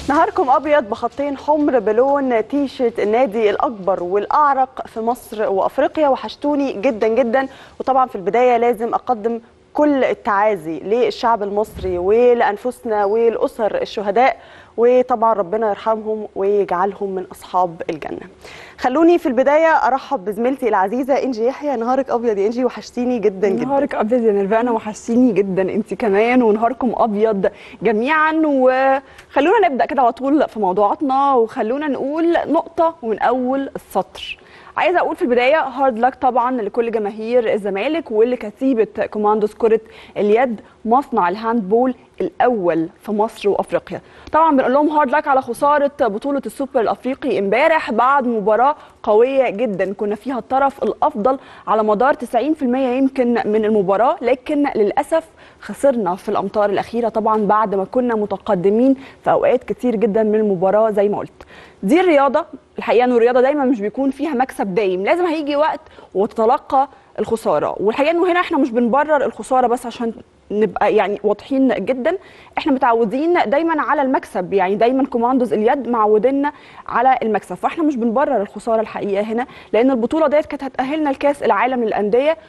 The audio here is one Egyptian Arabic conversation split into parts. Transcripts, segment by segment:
نهاركم ابيض بخطين حمر بلون تيشرت النادي الاكبر والاعرق في مصر وافريقيا وحشتوني جدا جدا وطبعا في البدايه لازم اقدم كل التعازي للشعب المصري ولانفسنا ولاسر الشهداء وطبعا ربنا يرحمهم ويجعلهم من اصحاب الجنه. خلوني في البدايه ارحب بزميلتي العزيزه انجي يحيى نهارك ابيض يا انجي وحشتيني جدا جدا. نهارك ابيض يا نيرفانا وحشتيني جدا انت كمان ونهاركم ابيض جميعا وخلونا نبدا كده على طول في موضوعاتنا وخلونا نقول نقطه ومن اول السطر. عايزه اقول في البدايه هارد لك طبعا لكل جماهير الزمالك ولكتيبه كوماندوز كره اليد مصنع الهاندبول الاول في مصر وافريقيا طبعا بنقول لهم هارد لك على خساره بطوله السوبر الافريقي امبارح بعد مباراه قويه جدا كنا فيها الطرف الافضل على مدار 90% يمكن من المباراه لكن للاسف خسرنا في الامتار الاخيره طبعا بعد ما كنا متقدمين في اوقات كتير جدا من المباراه زي ما قلت دي الرياضه الحقيقه ان الرياضه دايما مش بيكون فيها مكسب دايم لازم هيجي وقت وتتلقى الخساره والحقيقه انه هنا احنا مش بنبرر الخساره بس عشان نبقى يعني واضحين جدا احنا متعودين دايما على المكسب يعني دايما كوماندوز اليد معودينا على المكسب فاحنا مش بنبرر الخساره الحقيقه هنا لان البطوله ديت كانت هتاهلنا لكاس العالم للانديه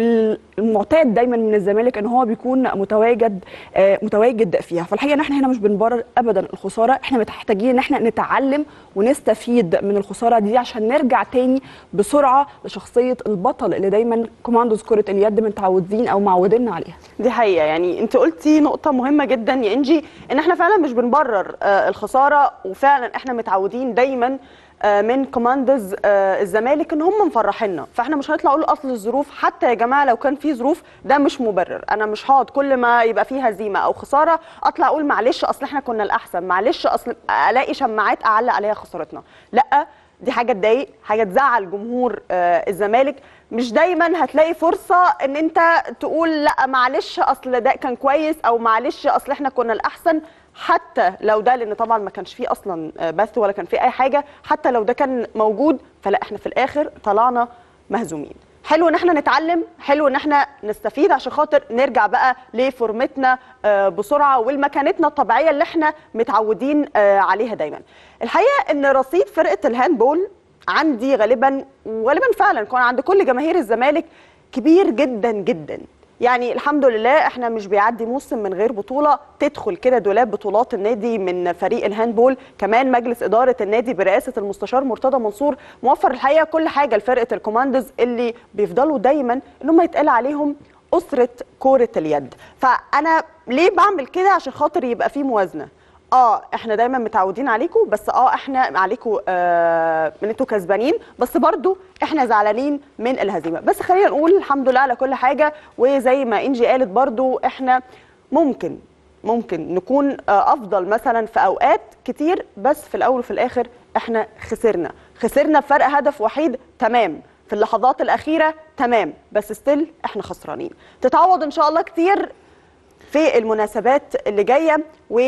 والمعتاد دايما من الزمالك ان هو بيكون متواجد آه متواجد فيها فالحقيقه ان احنا هنا مش بنبرر ابدا الخساره احنا محتاجين ان احنا نتعلم ونستفيد من الخساره دي عشان نرجع تاني بسرعه لشخصيه البطل اللي دايما كوماندوز كره اليد متعودين او معودينا عليها دي حقيقه يعني انت قلتي نقطه مهمه جدا يا انجي ان احنا فعلا مش بنبرر آه الخساره وفعلا احنا متعودين دايما من كوماندز الزمالك ان هم مفرحينا فاحنا مش هنطلع نقول اصل الظروف حتى يا جماعه لو كان في ظروف ده مش مبرر انا مش هقعد كل ما يبقى فيه هزيمه او خساره اطلع اقول معلش اصل احنا كنا الاحسن معلش اصل الاقي شماعات اعلق عليها خسارتنا لا دي حاجه تضايق حاجه تزعل جمهور الزمالك مش دايما هتلاقي فرصه ان انت تقول لا معلش اصل ده كان كويس او معلش اصل احنا كنا الاحسن حتى لو ده لان طبعا ما كانش فيه اصلا بث ولا كان فيه اي حاجه حتى لو ده كان موجود فلا احنا في الاخر طلعنا مهزومين حلو ان احنا نتعلم حلو ان احنا نستفيد عشان خاطر نرجع بقى لفورمتنا بسرعه والمكانتنا الطبيعيه اللي احنا متعودين عليها دايما الحقيقه ان رصيد فرقه الهاندبول عندي غالبا وغالبا فعلا كان عند كل جماهير الزمالك كبير جدا جدا يعني الحمد لله احنا مش بيعدي موسم من غير بطوله تدخل كده دولاب بطولات النادي من فريق الهاندبول كمان مجلس اداره النادي برئاسه المستشار مرتضى منصور موفر الحقيقه كل حاجه لفرقه الكوماندوز اللي بيفضلوا دايما ان هم يتقال عليهم اسره كوره اليد فانا ليه بعمل كده عشان خاطر يبقى في موازنه اه احنا دايما متعودين عليكم بس اه احنا عليكم آه ان انتوا كسبانين بس برضو احنا زعلانين من الهزيمه بس خلينا نقول الحمد لله على كل حاجه وزي ما انجي قالت برضو احنا ممكن ممكن نكون آه افضل مثلا في اوقات كتير بس في الاول وفي الاخر احنا خسرنا خسرنا بفرق هدف وحيد تمام في اللحظات الاخيره تمام بس ستيل احنا خسرانين تتعوض ان شاء الله كتير في المناسبات اللي جايه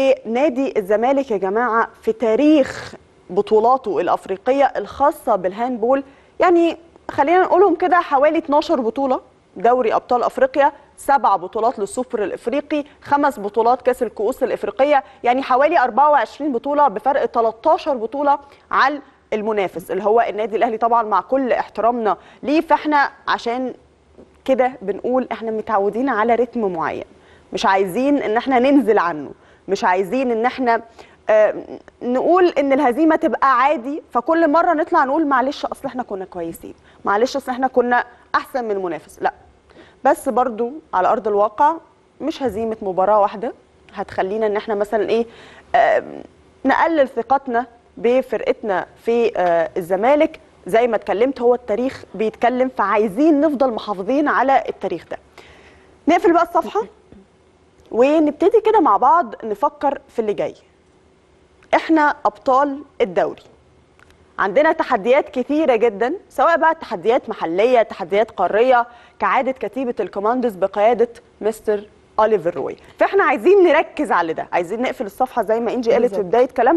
ونادي الزمالك يا جماعه في تاريخ بطولاته الافريقيه الخاصه بالهاندبول يعني خلينا نقولهم كده حوالي 12 بطوله دوري ابطال افريقيا سبع بطولات للسوبر الافريقي خمس بطولات كاس الكؤوس الافريقيه يعني حوالي 24 بطوله بفرق 13 بطوله على المنافس اللي هو النادي الاهلي طبعا مع كل احترامنا ليه فاحنا عشان كده بنقول احنا متعودين على رتم معين مش عايزين ان احنا ننزل عنه مش عايزين ان احنا آه نقول ان الهزيمه تبقى عادي فكل مره نطلع نقول معلش اصل احنا كنا كويسين معلش اصل احنا كنا احسن من المنافس لا بس برضو على ارض الواقع مش هزيمه مباراه واحده هتخلينا ان احنا مثلا ايه آه نقلل ثقتنا بفرقتنا في آه الزمالك زي ما اتكلمت هو التاريخ بيتكلم فعايزين نفضل محافظين على التاريخ ده نقفل بقى الصفحه ونبتدي كده مع بعض نفكر في اللي جاي احنا ابطال الدوري عندنا تحديات كثيره جدا سواء بقى تحديات محليه تحديات قاريه كعاده كتيبه الكوماندوز بقياده مستر اوليفر روي فاحنا عايزين نركز على ده عايزين نقفل الصفحه زي ما انجي قالت في بدايه كلامها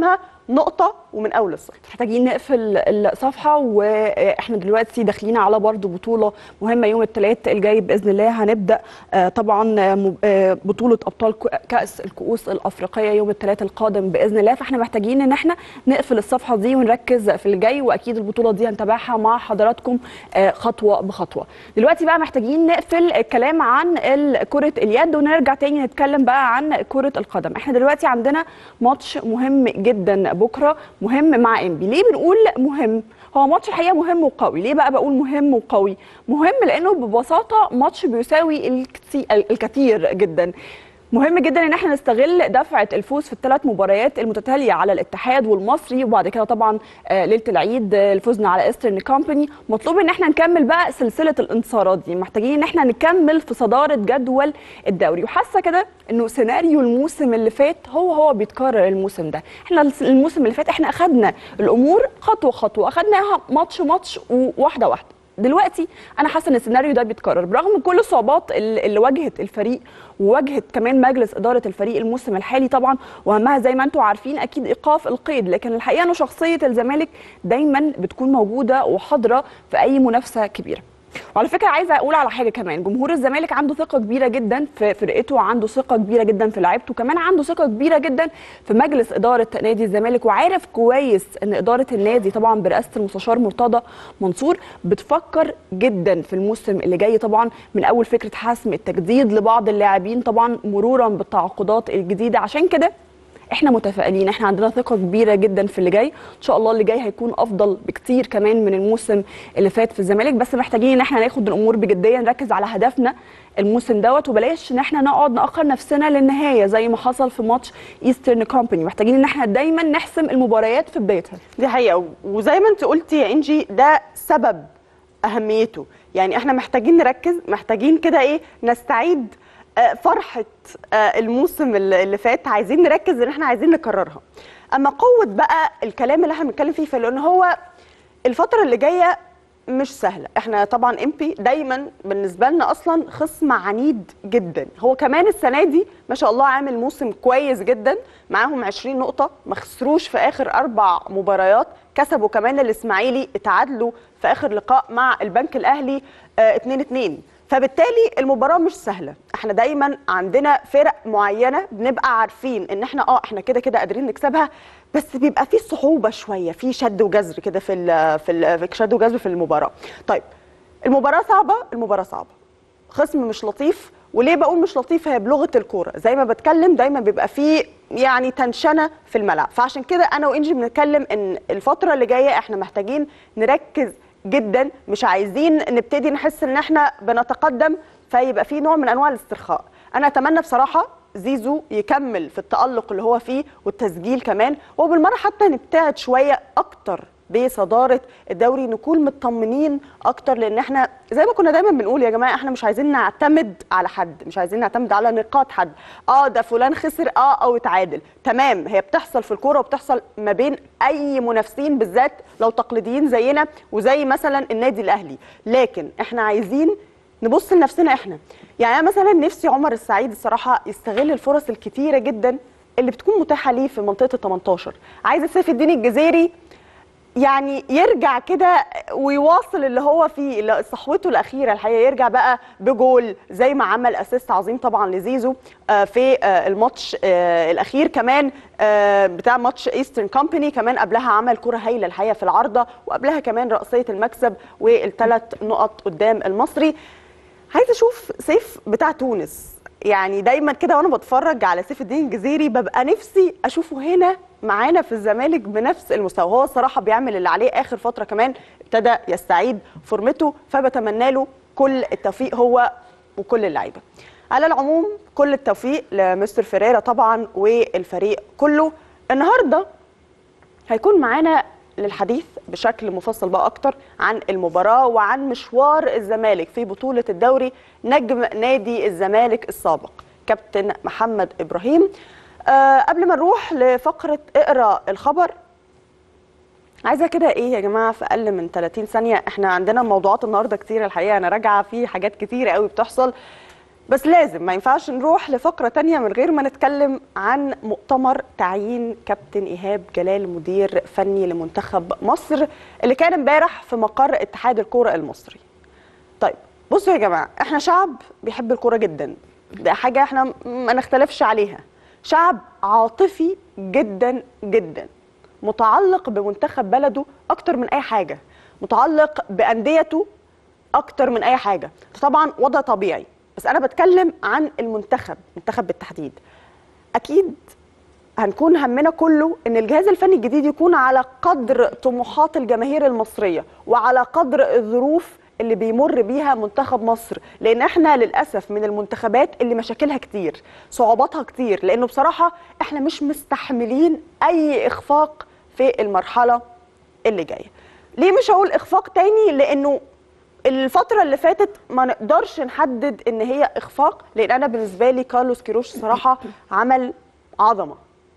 نقطه ومن اول السطر محتاجين نقفل الصفحه واحنا دلوقتي داخلين على برضو بطوله مهمه يوم الثلاث الجاي باذن الله هنبدا آه، طبعا آه، م- آه، بطوله ابطال كو- كاس الكؤوس الافريقيه يوم الثلاث القادم باذن الله فاحنا محتاجين ان احنا نقفل الصفحه دي ونركز في الجاي واكيد البطوله دي هنتابعها مع حضراتكم آه، خطوه بخطوه دلوقتي بقى محتاجين نقفل الكلام عن ال- كره اليد ونرجع تاني نتكلم بقى عن كره القدم احنا دلوقتي عندنا ماتش مهم جدا بكره مهم مع انبي ليه بنقول مهم هو ماتش الحقيقه مهم وقوي ليه بقى بقول مهم وقوي مهم لانه ببساطه ماتش بيساوي الكتي- الكثير جدا مهم جدا ان احنا نستغل دفعه الفوز في الثلاث مباريات المتتاليه على الاتحاد والمصري وبعد كده طبعا آه، ليله العيد آه، الفوزنا على ايسترن كومباني مطلوب ان احنا نكمل بقى سلسله الانتصارات دي محتاجين ان احنا نكمل في صداره جدول الدوري وحاسه كده انه سيناريو الموسم اللي فات هو هو بيتكرر الموسم ده احنا الس- الموسم اللي فات احنا اخدنا الامور خطوه خطوه اخدناها ماتش ماتش وواحده واحده دلوقتي انا حاسه ان السيناريو ده بيتكرر برغم كل الصعوبات اللي اللي واجهت الفريق وواجهت كمان مجلس اداره الفريق الموسم الحالي طبعا واهمها زي ما انتم عارفين اكيد ايقاف القيد لكن الحقيقه انه شخصيه الزمالك دايما بتكون موجوده وحاضره في اي منافسه كبيره وعلى فكره عايزه اقول على حاجه كمان جمهور الزمالك عنده ثقه كبيره جدا في فرقته وعنده ثقه كبيره جدا في لعيبته وكمان عنده ثقه كبيره جدا في مجلس اداره نادي الزمالك وعارف كويس ان اداره النادي طبعا برئاسه المستشار مرتضى منصور بتفكر جدا في الموسم اللي جاي طبعا من اول فكره حسم التجديد لبعض اللاعبين طبعا مرورا بالتعاقدات الجديده عشان كده احنا متفائلين احنا عندنا ثقه كبيره جدا في اللي جاي ان شاء الله اللي جاي هيكون افضل بكتير كمان من الموسم اللي فات في الزمالك بس محتاجين ان احنا ناخد الامور بجديه نركز على هدفنا الموسم دوت وبلاش ان احنا نقعد ناخر نفسنا للنهايه زي ما حصل في ماتش ايسترن كومباني محتاجين ان احنا دايما نحسم المباريات في بدايتها دي حقيقة وزي ما انت قلتي يا انجي ده سبب اهميته يعني احنا محتاجين نركز محتاجين كده ايه نستعيد آه، فرحة آه، الموسم اللي اللي فات عايزين نركز ان احنا عايزين نكررها اما قوة بقى الكلام اللي احنا بنتكلم فيه فلان هو الفترة اللي جاية مش سهلة احنا طبعا امبي دايما بالنسبة لنا اصلا خصم عنيد جدا هو كمان السنة دي ما شاء الله عامل موسم كويس جدا معاهم 20 نقطة ما خسروش في اخر اربع مباريات كسبوا كمان الاسماعيلي اتعادلوا في اخر لقاء مع البنك الاهلي 2 2 فبالتالي المباراه مش سهله احنا دايما عندنا فرق معينه بنبقى عارفين ان احنا اه احنا كده كده قادرين نكسبها بس بيبقى في صعوبه شويه في شد وجزر كده في ال في, ال في شد وجزر في المباراه طيب المباراه صعبه المباراه صعبه خصم مش لطيف وليه بقول مش لطيف هي بلغه الكوره زي ما بتكلم دايما بيبقى فيه يعني تنشنه في الملعب فعشان كده انا وانجي بنتكلم ان الفتره اللي جايه احنا محتاجين نركز جدا مش عايزين نبتدي نحس ان احنا بنتقدم فيبقى في نوع من انواع الاسترخاء انا اتمنى بصراحه زيزو يكمل في التالق اللي هو فيه والتسجيل كمان وبالمره حتى نبتعد شويه اكتر بصداره الدوري نكون مطمنين اكتر لان احنا زي ما كنا دايما بنقول يا جماعه احنا مش عايزين نعتمد على حد مش عايزين نعتمد على نقاط حد اه ده فلان خسر اه او اتعادل تمام هي بتحصل في الكوره وبتحصل ما بين اي منافسين بالذات لو تقليديين زينا وزي مثلا النادي الاهلي لكن احنا عايزين نبص لنفسنا احنا يعني انا مثلا نفسي عمر السعيد الصراحه يستغل الفرص الكتيره جدا اللي بتكون متاحه ليه في منطقه ال 18 عايز سيف الدين الجزيري يعني يرجع كده ويواصل اللي هو فيه اللي صحوته الاخيره الحقيقه يرجع بقى بجول زي ما عمل اسيست عظيم طبعا لزيزو آه، في آه، الماتش آه، الاخير كمان آه، بتاع ماتش ايسترن كومباني كمان قبلها عمل كره هايله الحقيقه في العارضه وقبلها كمان رأسيه المكسب والثلاث نقط قدام المصري عايزه اشوف سيف بتاع تونس يعني دايما كده وانا بتفرج على سيف الدين الجزيري ببقى نفسي اشوفه هنا معانا في الزمالك بنفس المستوى هو الصراحه بيعمل اللي عليه اخر فتره كمان ابتدى يستعيد فورمته فبتمنى له كل التوفيق هو وكل اللعيبه على العموم كل التوفيق لمستر فيريرا طبعا والفريق كله النهارده هيكون معانا للحديث بشكل مفصل بقى اكتر عن المباراه وعن مشوار الزمالك في بطوله الدوري نجم نادي الزمالك السابق كابتن محمد ابراهيم آه قبل ما نروح لفقره اقرا الخبر عايزه كده ايه يا جماعه في اقل من 30 ثانيه احنا عندنا موضوعات النهارده كتير الحقيقه انا راجعه في حاجات كتيره قوي بتحصل بس لازم ما ينفعش نروح لفقرة تانية من غير ما نتكلم عن مؤتمر تعيين كابتن إيهاب جلال مدير فني لمنتخب مصر اللي كان امبارح في مقر اتحاد الكورة المصري طيب بصوا يا جماعة احنا شعب بيحب الكورة جدا ده حاجة احنا ما نختلفش عليها شعب عاطفي جدا جدا متعلق بمنتخب بلده أكتر من أي حاجة متعلق بأنديته أكتر من أي حاجة ده طبعا وضع طبيعي بس انا بتكلم عن المنتخب منتخب بالتحديد اكيد هنكون همنا كله ان الجهاز الفني الجديد يكون على قدر طموحات الجماهير المصريه وعلى قدر الظروف اللي بيمر بيها منتخب مصر لان احنا للاسف من المنتخبات اللي مشاكلها كتير صعوباتها كتير لانه بصراحه احنا مش مستحملين اي اخفاق في المرحله اللي جايه ليه مش هقول اخفاق تاني لانه الفترة اللي فاتت ما نقدرش نحدد ان هي اخفاق لان انا بالنسبة لي كارلوس كيروش صراحة عمل عظمة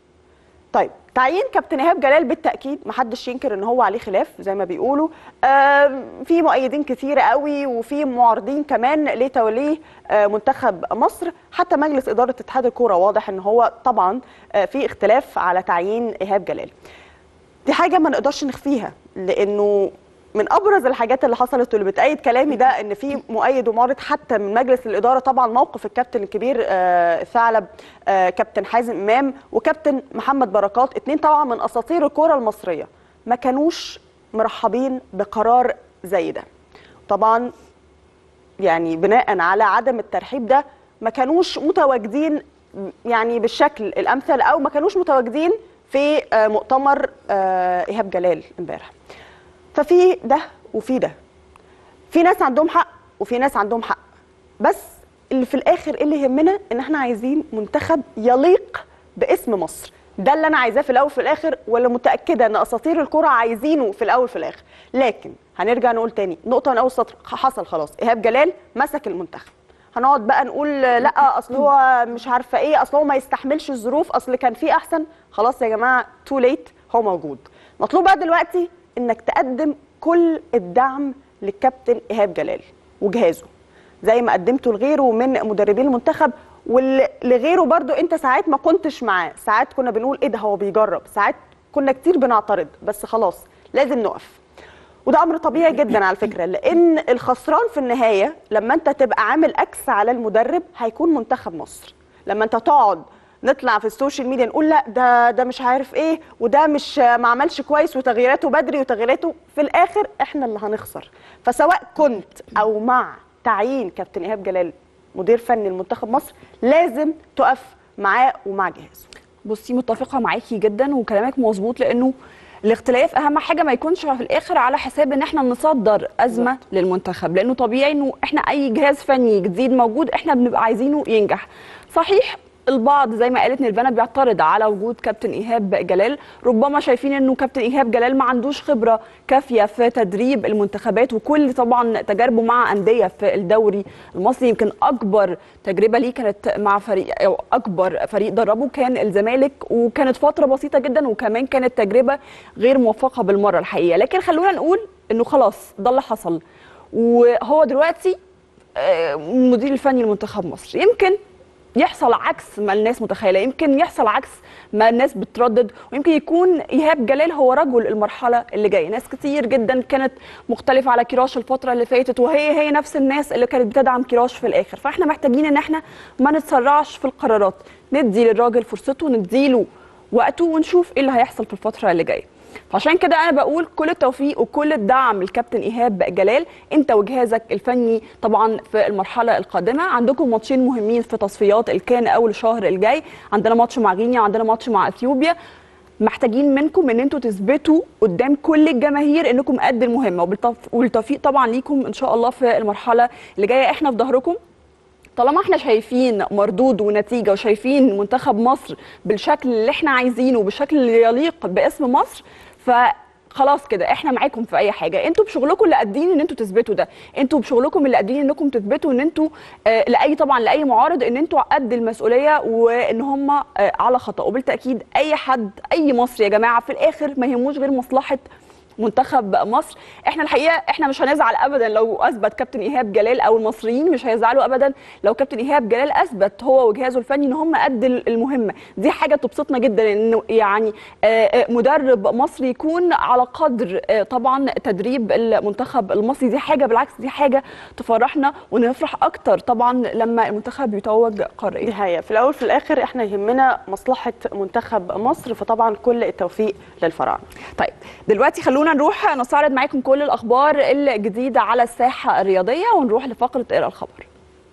طيب تعيين كابتن ايهاب جلال بالتاكيد محدش ينكر ان هو عليه خلاف زي ما بيقولوا آم، في مؤيدين كتير قوي وفي معارضين كمان لتوليه آه، منتخب مصر حتى مجلس اداره اتحاد الكوره واضح ان هو طبعا آه، في اختلاف على تعيين ايهاب جلال دي حاجه ما نقدرش نخفيها لانه من ابرز الحاجات اللي حصلت واللي بتأيد كلامي ده ان في مؤيد ومعارض حتى من مجلس الاداره طبعا موقف الكابتن الكبير آه، الثعلب آه، كابتن حازم امام وكابتن محمد بركات اتنين طبعا من اساطير الكره المصريه ما كانوش مرحبين بقرار زي ده طبعا يعني بناء على عدم الترحيب ده ما كانوش متواجدين يعني بالشكل الامثل او ما كانوش متواجدين في آه، مؤتمر آه، ايهاب جلال امبارح ففي ده وفي ده في ناس عندهم حق وفي ناس عندهم حق بس اللي في الاخر إيه اللي يهمنا ان احنا عايزين منتخب يليق باسم مصر ده اللي انا عايزاه في الاول وفي الاخر واللي متاكده ان اساطير الكره عايزينه في الاول وفي الاخر لكن هنرجع نقول تاني نقطه من اول سطر حصل خلاص ايهاب جلال مسك المنتخب هنقعد بقى نقول لا اصل هو مش عارفه ايه اصل هو ما يستحملش الظروف اصل كان في احسن خلاص يا جماعه تو ليت هو موجود مطلوب بقى دلوقتي انك تقدم كل الدعم للكابتن ايهاب جلال وجهازه زي ما قدمته لغيره من مدربين المنتخب ولغيره برضو انت ساعات ما كنتش معاه ساعات كنا بنقول ايه ده هو بيجرب ساعات كنا كتير بنعترض بس خلاص لازم نقف وده امر طبيعي جدا على فكره لان الخسران في النهايه لما انت تبقى عامل اكس على المدرب هيكون منتخب مصر لما انت تقعد نطلع في السوشيال ميديا نقول لا ده ده مش عارف ايه وده مش ما عملش كويس وتغييراته بدري وتغييراته في الاخر احنا اللي هنخسر فسواء كنت او مع تعيين كابتن ايهاب جلال مدير فني لمنتخب مصر لازم تقف معاه ومع جهازه بصي متفقه معاكي جدا وكلامك مظبوط لانه الاختلاف اهم حاجه ما يكونش في الاخر على حساب ان احنا نصدر ازمه للمنتخب لانه طبيعي انه احنا اي جهاز فني جديد موجود احنا بنبقى عايزينه ينجح صحيح البعض زي ما قالت نيرفانا بيعترض على وجود كابتن ايهاب جلال ربما شايفين انه كابتن ايهاب جلال ما عندوش خبره كافيه في تدريب المنتخبات وكل طبعا تجاربه مع انديه في الدوري المصري يمكن اكبر تجربه ليه كانت مع فريق او اكبر فريق دربه كان الزمالك وكانت فتره بسيطه جدا وكمان كانت تجربه غير موفقه بالمره الحقيقه لكن خلونا نقول انه خلاص ده اللي حصل وهو دلوقتي آه، المدير الفني لمنتخب مصر يمكن يحصل عكس ما الناس متخيله يمكن يحصل عكس ما الناس بتردد ويمكن يكون ايهاب جلال هو رجل المرحله اللي جايه ناس كتير جدا كانت مختلفه على كيراش الفتره اللي فاتت وهي هي نفس الناس اللي كانت بتدعم كيراش في الاخر فاحنا محتاجين ان احنا ما نتسرعش في القرارات ندي للراجل فرصته نديله وقته ونشوف ايه اللي هيحصل في الفتره اللي جايه فعشان كده انا بقول كل التوفيق وكل الدعم للكابتن ايهاب جلال انت وجهازك الفني طبعا في المرحله القادمه عندكم ماتشين مهمين في تصفيات الكان اول الشهر الجاي عندنا ماتش مع غينيا وعندنا ماتش مع اثيوبيا محتاجين منكم ان انتوا تثبتوا قدام كل الجماهير انكم قد المهمه وبالتف- والتوفيق طبعا ليكم ان شاء الله في المرحله اللي جايه احنا في ظهركم طالما احنا شايفين مردود ونتيجه وشايفين منتخب مصر بالشكل اللي احنا عايزينه وبالشكل اللي يليق باسم مصر فخلاص كده احنا معاكم في اي حاجه انتوا بشغلكم اللي قادرين ان انتوا تثبتوا ده انتوا بشغلكم اللي قادرين انكم تثبتوا ان انتوا آه لاي طبعا لاي معارض ان انتوا قد المسؤوليه وان هم آه على خطا وبالتاكيد اي حد اي مصري يا جماعه في الاخر ما يهموش غير مصلحه منتخب مصر احنا الحقيقه احنا مش هنزعل ابدا لو اثبت كابتن ايهاب جلال او المصريين مش هيزعلوا ابدا لو كابتن ايهاب جلال اثبت هو وجهازه الفني ان هم قد المهمه دي حاجه تبسطنا جدا انه يعني آه، آه، مدرب مصري يكون على قدر آه، طبعا تدريب المنتخب المصري دي حاجه بالعكس دي حاجه تفرحنا ونفرح اكتر طبعا لما المنتخب يتوج قاريا دي حقيقة في الأول في الآخر إحنا يهمنا مصلحة منتخب مصر فطبعا كل التوفيق للفراعنة طيب دلوقتي خلونا نروح نستعرض معاكم كل الاخبار الجديده على الساحه الرياضيه ونروح لفقره اقرا الخبر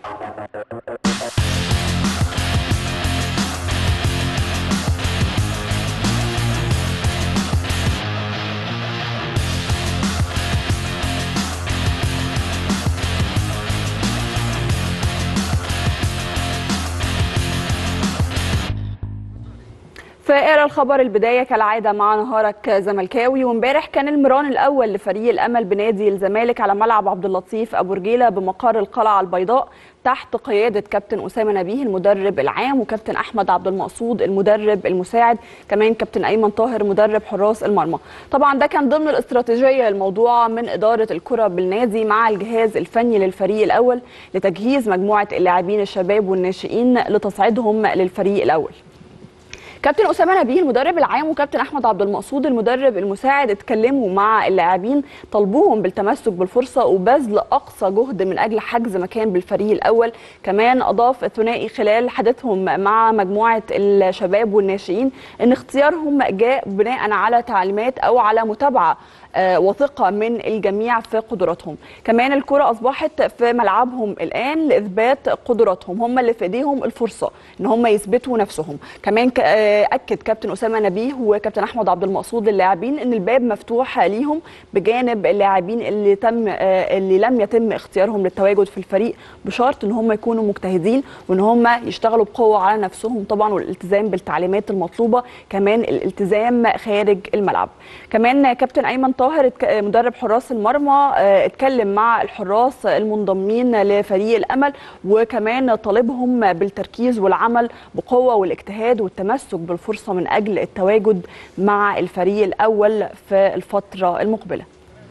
فاقرا الخبر البدايه كالعاده مع نهارك زملكاوي وامبارح كان المران الاول لفريق الامل بنادي الزمالك على ملعب عبد اللطيف ابو رجيله بمقر القلعه البيضاء تحت قياده كابتن اسامه نبيه المدرب العام وكابتن احمد عبد المقصود المدرب المساعد كمان كابتن ايمن طاهر مدرب حراس المرمى طبعا ده كان ضمن الاستراتيجيه الموضوعه من اداره الكره بالنادي مع الجهاز الفني للفريق الاول لتجهيز مجموعه اللاعبين الشباب والناشئين لتصعيدهم للفريق الاول كابتن اسامه نبيه المدرب العام وكابتن احمد عبد المقصود المدرب المساعد اتكلموا مع اللاعبين طلبوهم بالتمسك بالفرصه وبذل اقصى جهد من اجل حجز مكان بالفريق الاول كمان اضاف الثنائي خلال حديثهم مع مجموعه الشباب والناشئين ان اختيارهم جاء بناء على تعليمات او على متابعه آه، وثقه من الجميع في قدراتهم كمان الكره اصبحت في ملعبهم الان لاثبات قدراتهم هم اللي في ايديهم الفرصه ان هم يثبتوا نفسهم كمان ك- آه، اكد كابتن اسامه نبيه وكابتن احمد عبد المقصود للاعبين ان الباب مفتوح ليهم بجانب اللاعبين اللي تم آه، اللي لم يتم اختيارهم للتواجد في الفريق بشرط ان هم يكونوا مجتهدين وان هم يشتغلوا بقوه على نفسهم طبعا والالتزام بالتعليمات المطلوبه كمان الالتزام خارج الملعب كمان كابتن ايمن طاهر اتك- مدرب حراس المرمى آه، اتكلم مع الحراس المنضمين لفريق الامل وكمان طالبهم بالتركيز والعمل بقوه والاجتهاد والتمسك بالفرصه من اجل التواجد مع الفريق الاول في الفتره المقبله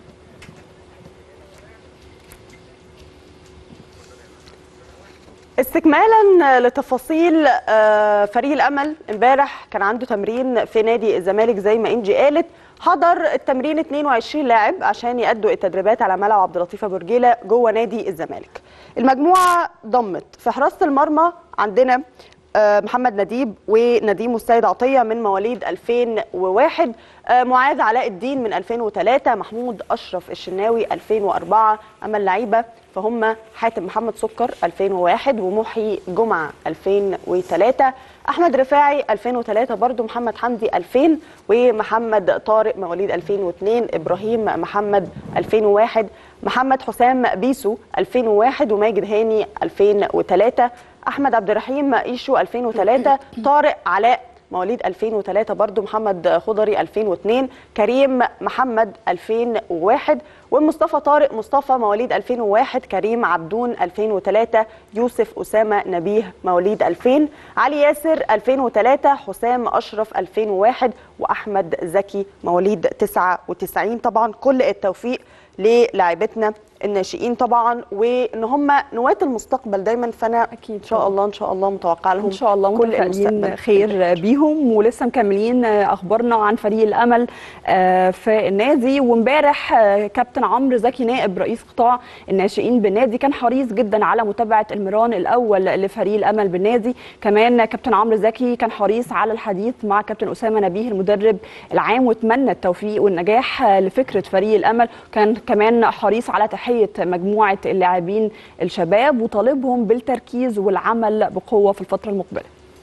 استكمالا لتفاصيل آه، فريق الامل امبارح كان عنده تمرين في نادي الزمالك زي ما انجي قالت حضر التمرين 22 لاعب عشان يأدوا التدريبات على ملعب عبد اللطيف ابو رجيله جوه نادي الزمالك. المجموعه ضمت في حراسه المرمى عندنا آه، محمد نديب ونديم السيد عطيه من مواليد 2001 آه، معاذ علاء الدين من 2003 محمود اشرف الشناوي 2004 اما اللعيبه فهم حاتم محمد سكر 2001 ومحيي جمعه 2003 احمد رفاعي 2003 برضو محمد حمدي 2000 ومحمد طارق مواليد 2002 ابراهيم محمد 2001 محمد حسام بيسو 2001 وماجد هاني 2003 احمد عبد الرحيم ايشو 2003 طارق علاء مواليد 2003 برضو محمد خضري 2002 كريم محمد 2001 ومصطفى طارق مصطفى مواليد 2001 كريم عبدون 2003 يوسف أسامة نبيه مواليد 2000 علي ياسر 2003 حسام أشرف 2001 وأحمد زكي مواليد 99 طبعا كل التوفيق للاعبتنا الناشئين طبعا وان هم نواه المستقبل دايما فانا أكيد ان شاء الله ان شاء الله متوقع لهم ان شاء الله كل متفائلين المستقبل خير بيهم ولسه مكملين اخبارنا عن فريق الامل آه، في النادي وامبارح آه، كابتن عمرو زكي نائب رئيس قطاع الناشئين بالنادي كان حريص جدا على متابعه المران الاول لفريق الامل بالنادي كمان كابتن عمرو زكي كان حريص على الحديث مع كابتن اسامه نبيه المدرب العام واتمنى التوفيق والنجاح آه، لفكره فريق الامل كان كمان حريص على تحيه مجموعه اللاعبين الشباب وطالبهم بالتركيز والعمل بقوه في الفتره المقبله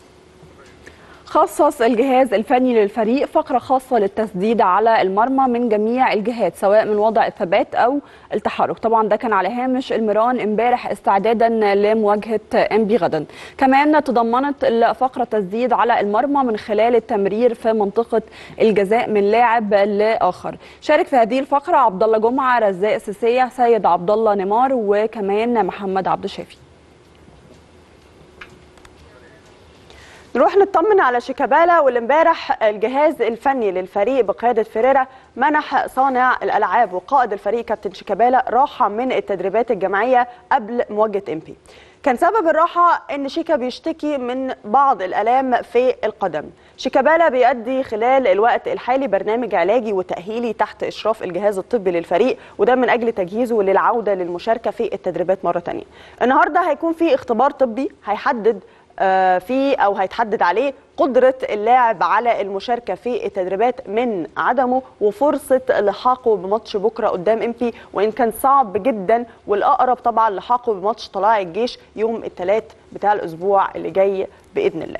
خصص الجهاز الفني للفريق فقرة خاصة للتسديد على المرمى من جميع الجهات سواء من وضع الثبات أو التحرك طبعا ده كان على هامش المران امبارح استعدادا لمواجهة انبي غدا كمان تضمنت الفقرة تسديد على المرمى من خلال التمرير في منطقة الجزاء من لاعب لآخر شارك في هذه الفقرة عبد الله جمعة رزاق سيسية سيد عبد الله نيمار وكمان محمد عبد الشافي نروح نطمن على شيكابالا واللي امبارح الجهاز الفني للفريق بقياده فيريرا منح صانع الالعاب وقائد الفريق كابتن شيكابالا راحه من التدريبات الجماعيه قبل مواجهه امبي كان سبب الراحه ان شيكا بيشتكي من بعض الالام في القدم شيكابالا بيؤدي خلال الوقت الحالي برنامج علاجي وتاهيلي تحت اشراف الجهاز الطبي للفريق وده من اجل تجهيزه للعوده للمشاركه في التدريبات مره ثانيه النهارده هيكون في اختبار طبي هيحدد آه، في او هيتحدد عليه قدره اللاعب على المشاركه في التدريبات من عدمه وفرصه لحاقه بماتش بكره قدام امبي وان كان صعب جدا والاقرب طبعا لحاقه بماتش طلائع الجيش يوم الثلاث بتاع الاسبوع اللي جاي باذن الله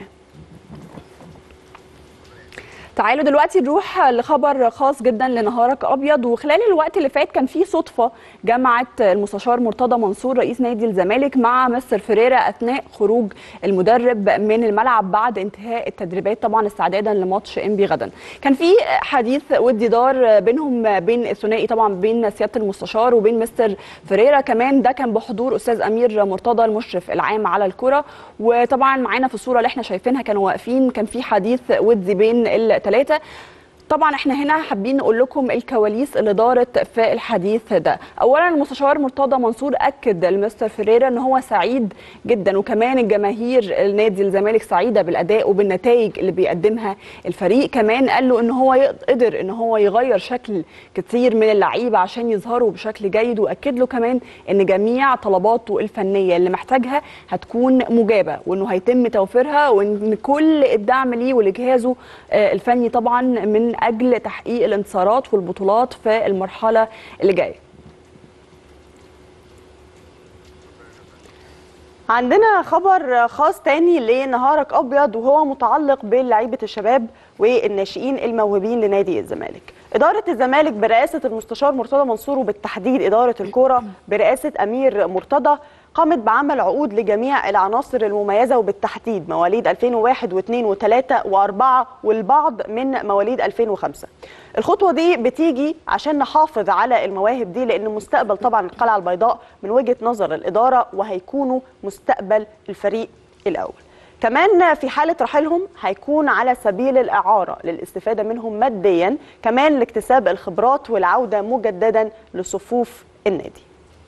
تعالوا دلوقتي نروح لخبر خاص جدا لنهارك ابيض وخلال الوقت اللي فات كان في صدفه جمعت المستشار مرتضى منصور رئيس نادي الزمالك مع مستر فريرا اثناء خروج المدرب من الملعب بعد انتهاء التدريبات طبعا استعدادا لماتش انبي غدا كان في حديث ودي دار بينهم بين الثنائي طبعا بين سياده المستشار وبين مستر فريرا كمان ده كان بحضور استاذ امير مرتضى المشرف العام على الكره وطبعا معانا في الصوره اللي احنا شايفينها كانوا واقفين كان في حديث ودي بين الثلاثه طبعا احنا هنا حابين نقول لكم الكواليس اللي دارت في الحديث ده اولا المستشار مرتضى منصور اكد لمستر فيريرا ان هو سعيد جدا وكمان الجماهير النادي الزمالك سعيده بالاداء وبالنتائج اللي بيقدمها الفريق كمان قال له ان هو قدر ان هو يغير شكل كتير من اللعيبه عشان يظهروا بشكل جيد واكد له كمان ان جميع طلباته الفنيه اللي محتاجها هتكون مجابه وانه هيتم توفيرها وان كل الدعم ليه ولجهازه آه، الفني طبعا من اجل تحقيق الانتصارات والبطولات في المرحله اللي جايه عندنا خبر خاص تاني لنهارك ابيض وهو متعلق بلعيبه الشباب والناشئين الموهوبين لنادي الزمالك. اداره الزمالك برئاسه المستشار مرتضى منصور وبالتحديد اداره الكوره برئاسه امير مرتضى قامت بعمل عقود لجميع العناصر المميزه وبالتحديد مواليد 2001 و2 و3 و4 والبعض من مواليد 2005. الخطوه دي بتيجي عشان نحافظ على المواهب دي لان مستقبل طبعا القلعه البيضاء من وجهه نظر الاداره وهيكونوا مستقبل الفريق الاول. كمان في حالة رحيلهم هيكون على سبيل الإعارة للاستفادة منهم ماديا كمان لاكتساب الخبرات والعودة مجددا لصفوف النادي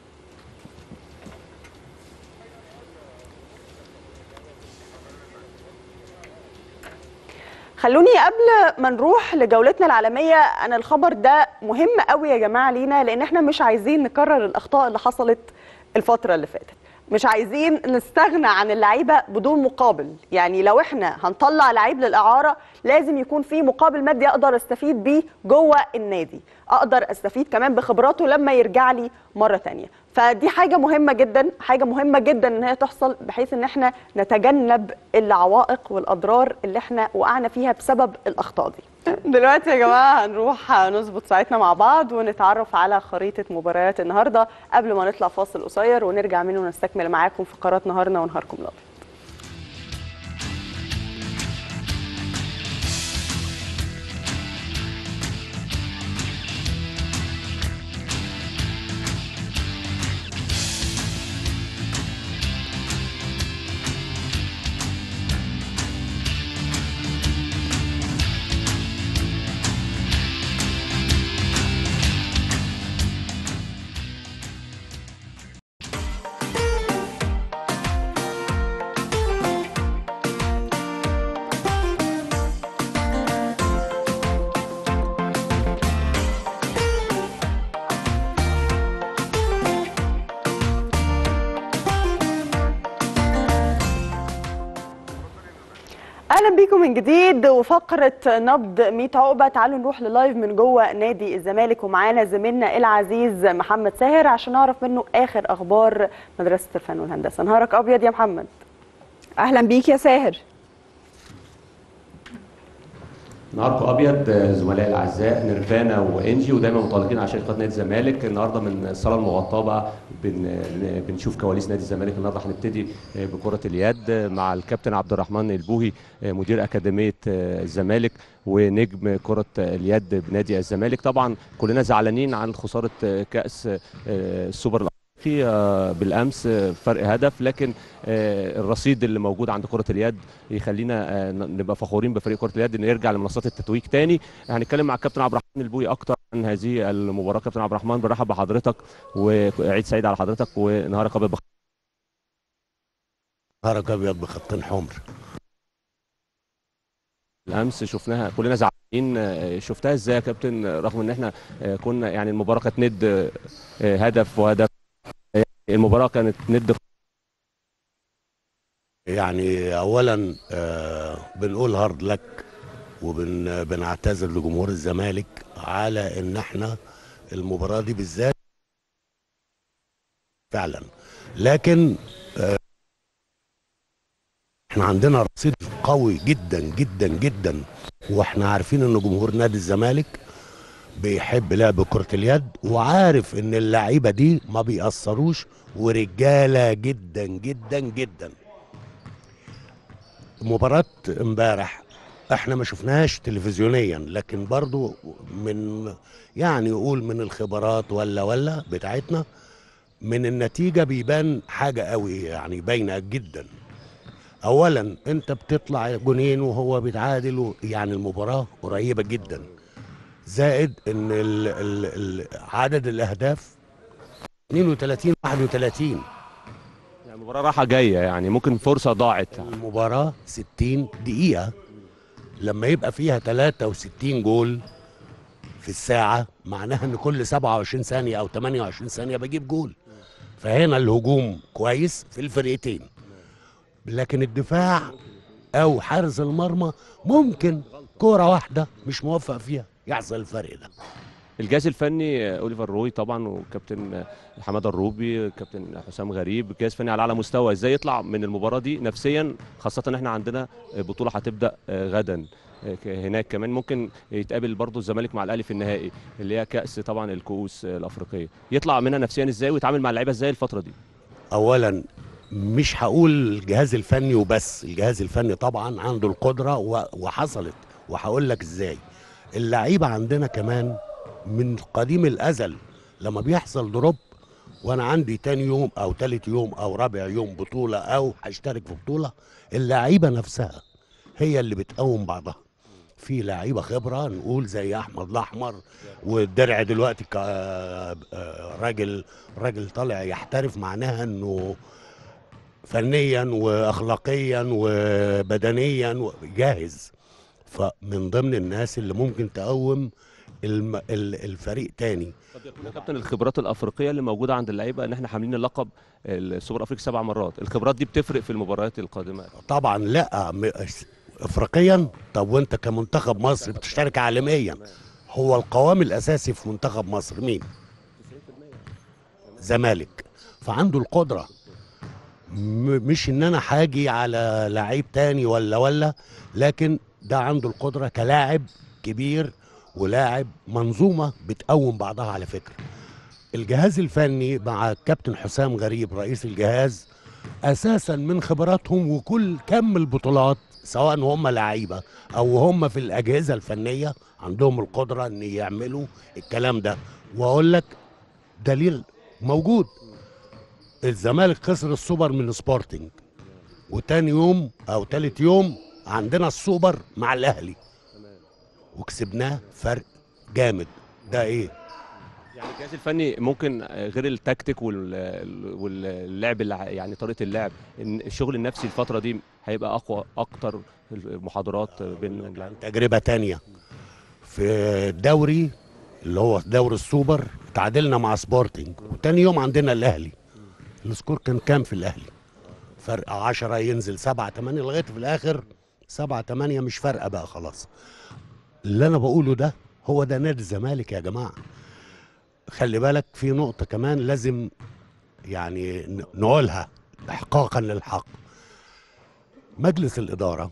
خلوني قبل ما نروح لجولتنا العالميه انا الخبر ده مهم قوي يا جماعه لينا لان احنا مش عايزين نكرر الاخطاء اللي حصلت الفتره اللي فاتت مش عايزين نستغنى عن اللعيبه بدون مقابل يعني لو احنا هنطلع لعيب للاعاره لازم يكون في مقابل مادي اقدر استفيد بيه جوه النادي اقدر استفيد كمان بخبراته لما يرجع لي مره تانية فدي حاجه مهمه جدا حاجه مهمه جدا ان هي تحصل بحيث ان احنا نتجنب العوائق والاضرار اللي احنا وقعنا فيها بسبب الاخطاء دي دلوقتي يا جماعه هنروح نظبط ساعتنا مع بعض ونتعرف على خريطه مباريات النهارده قبل ما نطلع فاصل قصير ونرجع منه نستكمل معاكم فقرات نهارنا ونهاركم الابيض اهلا بيكم من جديد وفقره نبض 100 عقبه تعالوا نروح للايف من جوه نادي الزمالك ومعانا زميلنا العزيز محمد ساهر عشان نعرف منه اخر اخبار مدرسه الفن والهندسه نهارك ابيض يا محمد اهلا بيك يا ساهر نهاركم ابيض زملائي الاعزاء نيرفانا وانجي ودايما متالقين على شركات نادي الزمالك النهارده من الصاله المغطاه بقى بن بنشوف كواليس نادي الزمالك النهارده هنبتدي بكره اليد مع الكابتن عبد الرحمن البوهي مدير اكاديميه الزمالك ونجم كره اليد بنادي الزمالك طبعا كلنا زعلانين عن خساره كاس السوبر في آه، بالامس آه، فرق هدف لكن آه، الرصيد اللي موجود عند كره اليد يخلينا آه، ن- نبقى فخورين بفريق كره اليد انه يرجع لمنصات التتويج تاني هنتكلم مع الكابتن عبد الرحمن البوي اكتر عن هذه المباراه كابتن عبد الرحمن برحب بحضرتك وعيد سعيد على حضرتك ونهارك ابيض بخير. نهارك ابيض بخطين حمر الامس شفناها كلنا زعلانين آه، شفتها ازاي يا كابتن آه، رغم ان احنا آه، كنا يعني المباراه كانت ند آه، هدف وهدف آه، المباراه كانت ند يعني اولا آه بنقول هارد لك وبنعتذر لجمهور الزمالك على ان احنا المباراه دي بالذات فعلا لكن آه احنا عندنا رصيد قوي جدا جدا جدا واحنا عارفين ان جمهور نادي الزمالك بيحب لعب كرة اليد وعارف ان اللعيبة دي ما بيأثروش ورجالة جدا جدا جدا مباراة امبارح احنا ما شفناهاش تلفزيونيا لكن برضو من يعني يقول من الخبرات ولا ولا بتاعتنا من النتيجة بيبان حاجة قوي يعني باينة جدا اولا انت بتطلع جونين وهو بيتعادل و- يعني المباراة قريبة جدا زائد ان ال ال ال عدد الاهداف 32 31 يعني المباراه رايحه جايه يعني ممكن فرصه ضاعت المباراة 60 دقيقة لما يبقى فيها 63 جول في الساعة معناها ان كل 27 ثانية او 28 ثانية بجيب جول فهنا الهجوم كويس في الفرقتين لكن الدفاع او حارس المرمى ممكن كورة واحدة مش موفق فيها يحصل الفرق ده الجهاز الفني آه، اوليفر روي طبعا وكابتن آه، حماده الروبي كابتن حسام غريب جهاز فني على اعلى مستوى ازاي يطلع من المباراه دي نفسيا خاصه ان احنا عندنا آه، بطوله هتبدا آه، غدا آه، ك- هناك كمان ممكن يتقابل برضو الزمالك مع الاهلي في النهائي اللي هي كاس طبعا الكؤوس آه، الافريقيه يطلع منها نفسيا ازاي ويتعامل مع اللعيبه ازاي الفتره دي اولا مش هقول الجهاز الفني وبس الجهاز الفني طبعا عنده القدره و- وحصلت وهقول لك ازاي اللعيبه عندنا كمان من قديم الازل لما بيحصل دروب وانا عندي تاني يوم او تالت يوم او رابع يوم بطوله او هشترك في بطوله اللعيبه نفسها هي اللي بتقوم بعضها في لعيبه خبره نقول زي احمد الاحمر والدرع دلوقتي ك- آه، راجل راجل طالع يحترف معناها انه فنيا واخلاقيا وبدنيا جاهز فمن ضمن الناس اللي ممكن تقوم الم... ال- الفريق تاني يا كابتن الخبرات الافريقيه اللي موجوده عند اللعيبه ان احنا حاملين اللقب السوبر افريقي سبع مرات الخبرات دي بتفرق في المباريات القادمه طبعا لا م... افريقيا طب وانت كمنتخب مصر بتشترك عالميا هو القوام الاساسي في منتخب مصر مين زمالك فعنده القدره م... مش ان انا حاجي على لعيب تاني ولا ولا لكن ده عنده القدره كلاعب كبير ولاعب منظومه بتقوم بعضها على فكره الجهاز الفني مع الكابتن حسام غريب رئيس الجهاز اساسا من خبراتهم وكل كم البطولات سواء هم لعيبه او هم في الاجهزه الفنيه عندهم القدره ان يعملوا الكلام ده واقول لك دليل موجود الزمالك خسر السوبر من سبورتنج وتاني يوم او تالت يوم عندنا السوبر مع الاهلي وكسبناه فرق جامد ده ايه يعني الجهاز الفني ممكن آه، غير التكتيك وال- واللعب الع- يعني طريقه اللعب إن الشغل النفسي الفتره دي هيبقى اقوى اكتر المحاضرات بين اللعيبة. تجربة تانية في الدوري اللي هو دوري السوبر تعادلنا مع سبورتنج وتاني يوم عندنا الاهلي السكور كان كام في الاهلي فرق 10 ينزل 7 8 لغايه في الاخر 7 8 مش فارقه بقى خلاص اللي انا بقوله ده هو ده نادي الزمالك يا جماعه خلي بالك في نقطه كمان لازم يعني ن- نقولها احقاقا للحق مجلس الاداره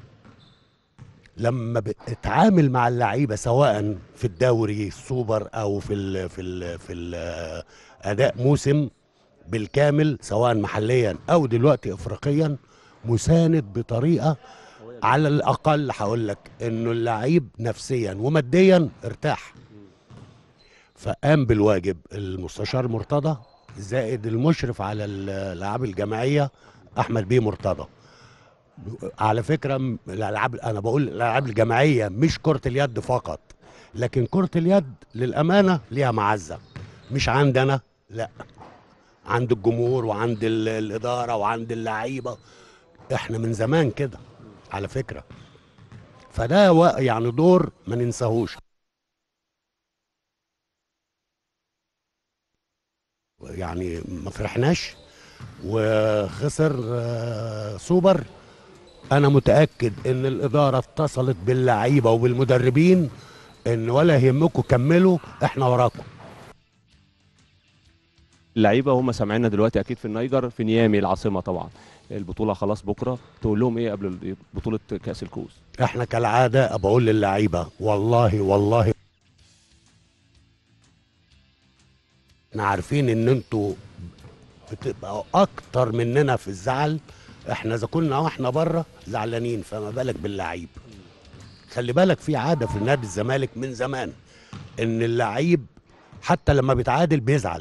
لما بتتعامل مع اللعيبه سواء في الدوري السوبر او في ال في ال في ال اداء موسم بالكامل سواء محليا او دلوقتي افريقيا مساند بطريقه على الاقل هقول لك انه اللعيب نفسيا وماديا ارتاح فقام بالواجب المستشار مرتضى زائد المشرف على ال- الالعاب الجماعيه احمد بيه مرتضى على فكره م- الالعاب انا بقول الالعاب الجماعيه مش كره اليد فقط لكن كره اليد للامانه ليها معزه مش عندنا لا عند الجمهور وعند ال- الاداره وعند اللعيبه احنا من زمان كده على فكره فده و- يعني دور ما ننساهوش يعني ما فرحناش وخسر آه، سوبر انا متاكد ان الاداره اتصلت باللعيبه وبالمدربين ان ولا يهمكم كملوا احنا وراكم اللعيبه هم سامعيننا دلوقتي اكيد في النيجر في نيامي العاصمه طبعا البطوله خلاص بكره تقول لهم ايه قبل بطوله كاس الكؤوس احنا كالعاده بقول للعيبه والله والله احنا عارفين ان انتوا بتبقوا اكتر مننا في الزعل احنا اذا كنا واحنا بره زعلانين فما بالك باللعيب خلي بالك في عاده في نادي الزمالك من زمان ان اللعيب حتى لما بيتعادل بيزعل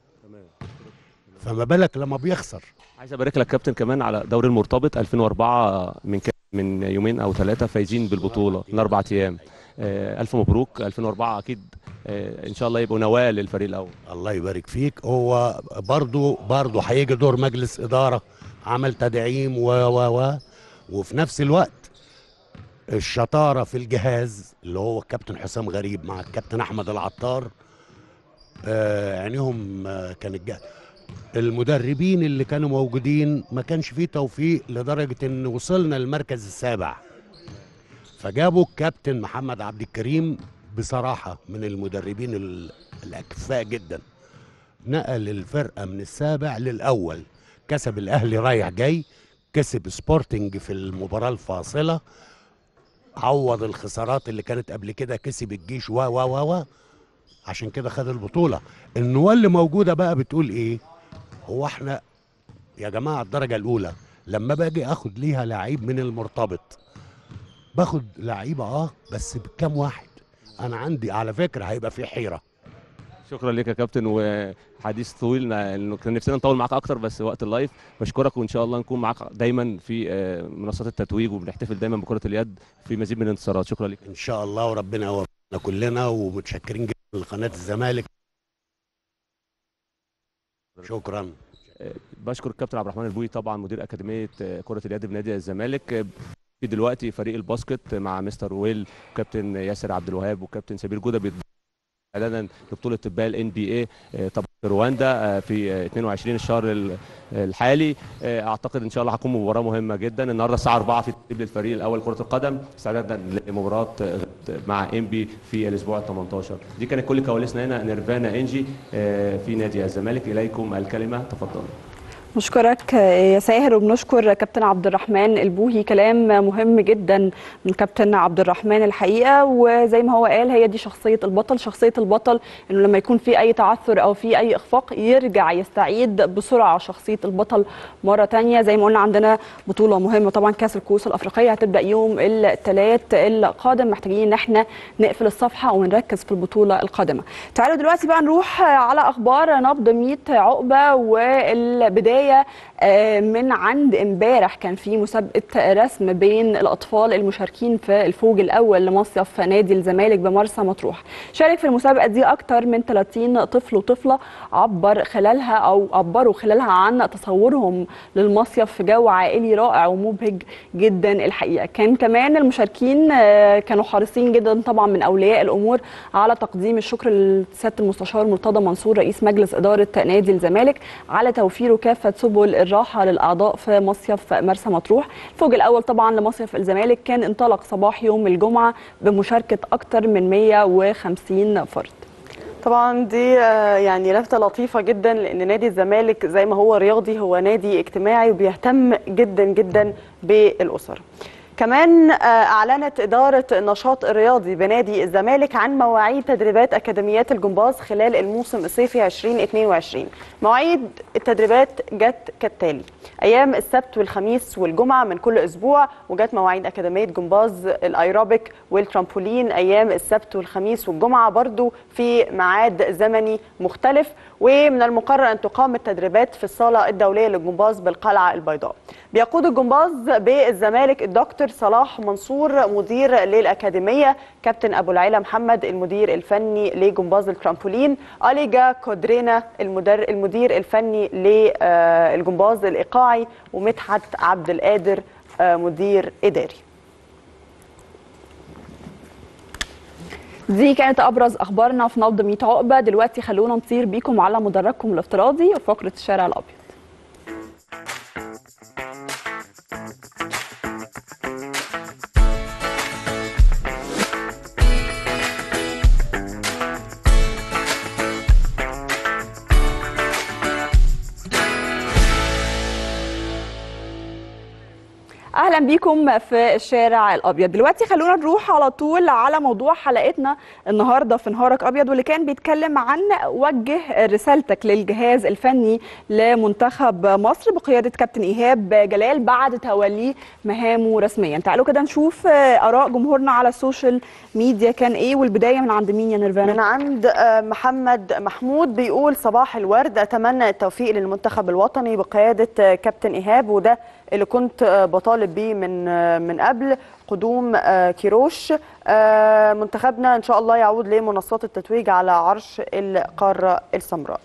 فما بالك لما بيخسر عايز ابارك لك كابتن كمان على دوري المرتبط 2004 من كام من يومين او ثلاثه فايزين بالبطوله من اربع ايام آه، الف مبروك 2004 اكيد آه، ان شاء الله يبقوا نواه للفريق الاول الله يبارك فيك هو برضو برضو هيجي دور مجلس إدارة عمل تدعيم و و و وفي نفس الوقت الشطارة في الجهاز اللي هو الكابتن حسام غريب مع الكابتن أحمد العطار آه عينيهم آه كانت جا المدربين اللي كانوا موجودين ما كانش فيه توفيق لدرجة ان وصلنا المركز السابع فجابوا الكابتن محمد عبد الكريم بصراحة من المدربين ال- الأكفاء جدا نقل الفرقة من السابع للأول كسب الأهلي رايح جاي كسب سبورتنج في المباراة الفاصلة عوض الخسارات اللي كانت قبل كده كسب الجيش و و و و عشان كده خد البطولة النواه اللي موجودة بقى بتقول ايه هو احنا يا جماعة الدرجة الأولى لما باجي اخد ليها لعيب من المرتبط باخد لعيبة اه بس بكام واحد انا عندي على فكرة هيبقى في حيرة شكرا لك يا كابتن وحديث طويل انه كان نفسنا نطول معاك اكتر بس وقت اللايف بشكرك وان شاء الله نكون معاك دايما في آه، منصات التتويج وبنحتفل دايما بكره اليد في مزيد من الانتصارات شكرا لك ان شاء الله وربنا يوفقنا كلنا ومتشكرين جدا لقناة الزمالك شكرا بشكر الكابتن عبد الرحمن البوي طبعا مدير اكاديميه آه، كره اليد بنادي الزمالك آه، في دلوقتي فريق الباسكت مع مستر ويل كابتن ياسر عبد الوهاب وكابتن سمير جوده بيت- اعلانا لبطوله بقى الان بي اي طبعا في رواندا آه، في آه، 22 الشهر ال- الحالي آه، اعتقد ان شاء الله هتكون مباراه مهمه جدا النهارده الساعه 4 في تدريب للفريق الاول كره القدم استعدادا لمباراه آه، مع ام بي في الاسبوع ال 18 دي كانت كل كواليسنا هنا نيرفانا انجي آه، في نادي الزمالك اليكم الكلمه تفضلوا نشكرك يا ساهر وبنشكر كابتن عبد الرحمن البوهي كلام مهم جدا من كابتن عبد الرحمن الحقيقه وزي ما هو قال هي دي شخصيه البطل شخصيه البطل انه لما يكون في اي تعثر او في اي اخفاق يرجع يستعيد بسرعه شخصيه البطل مره تانية زي ما قلنا عندنا بطوله مهمه طبعا كاس الكؤوس الافريقيه هتبدا يوم الثلاث القادم محتاجين ان احنا نقفل الصفحه ونركز في البطوله القادمه تعالوا دلوقتي بقى نروح على اخبار نبض 100 عقبه والبدايه آه، من عند امبارح كان في مسابقه رسم بين الاطفال المشاركين في الفوج الاول لمصيف نادي الزمالك بمرسى مطروح شارك في المسابقه دي اكتر من 30 طفل وطفله عبر خلالها او عبروا خلالها عن تصورهم للمصيف في جو عائلي رائع ومبهج جدا الحقيقه كان كمان المشاركين آه، كانوا حريصين جدا طبعا من اولياء الامور على تقديم الشكر لسياده المستشار مرتضى منصور رئيس مجلس اداره نادي الزمالك على توفير كافه سبل الراحه للاعضاء في مصيف مرسى مطروح الفوج الاول طبعا لمصيف الزمالك كان انطلق صباح يوم الجمعه بمشاركه اكثر من 150 فرد طبعا دي آه، يعني لفتة لطيفة جدا لأن نادي الزمالك زي ما هو رياضي هو نادي اجتماعي وبيهتم جدا جدا بالأسر كمان آه، أعلنت إدارة النشاط الرياضي بنادي الزمالك عن مواعيد تدريبات أكاديميات الجمباز خلال الموسم الصيفي 2022 مواعيد التدريبات جت كالتالي أيام السبت والخميس والجمعة من كل أسبوع وجت مواعيد أكاديمية جمباز الأيروبيك والترامبولين أيام السبت والخميس والجمعة برضو في ميعاد زمني مختلف ومن المقرر أن تقام التدريبات في الصالة الدولية للجمباز بالقلعة البيضاء بيقود الجمباز بالزمالك الدكتور صلاح منصور مدير للأكاديمية كابتن أبو العلا محمد المدير الفني لجمباز الترامبولين أليجا كودرينا المدر المدير الفني للجمباز الإيقاعي ومدحت عبد القادر آه، مدير إداري دي كانت ابرز اخبارنا في نبض 100 عقبه دلوقتي خلونا نطير بيكم على مدرجكم الافتراضي وفقره الشارع الابيض اهلا بيكم في الشارع الابيض دلوقتي خلونا نروح على طول على موضوع حلقتنا النهارده في نهارك ابيض واللي كان بيتكلم عن وجه رسالتك للجهاز الفني لمنتخب مصر بقياده كابتن ايهاب جلال بعد توليه مهامه رسميا تعالوا كده نشوف اراء جمهورنا على السوشيال ميديا كان ايه والبدايه من عند مين يا من نيرفانا عند آه، محمد محمود بيقول صباح الورد اتمنى التوفيق للمنتخب الوطني بقياده آه، كابتن ايهاب وده اللي كنت آه، بطالب بيه من آه، من قبل قدوم آه، كيروش آه، منتخبنا ان شاء الله يعود لمنصات التتويج على عرش القاره السمراء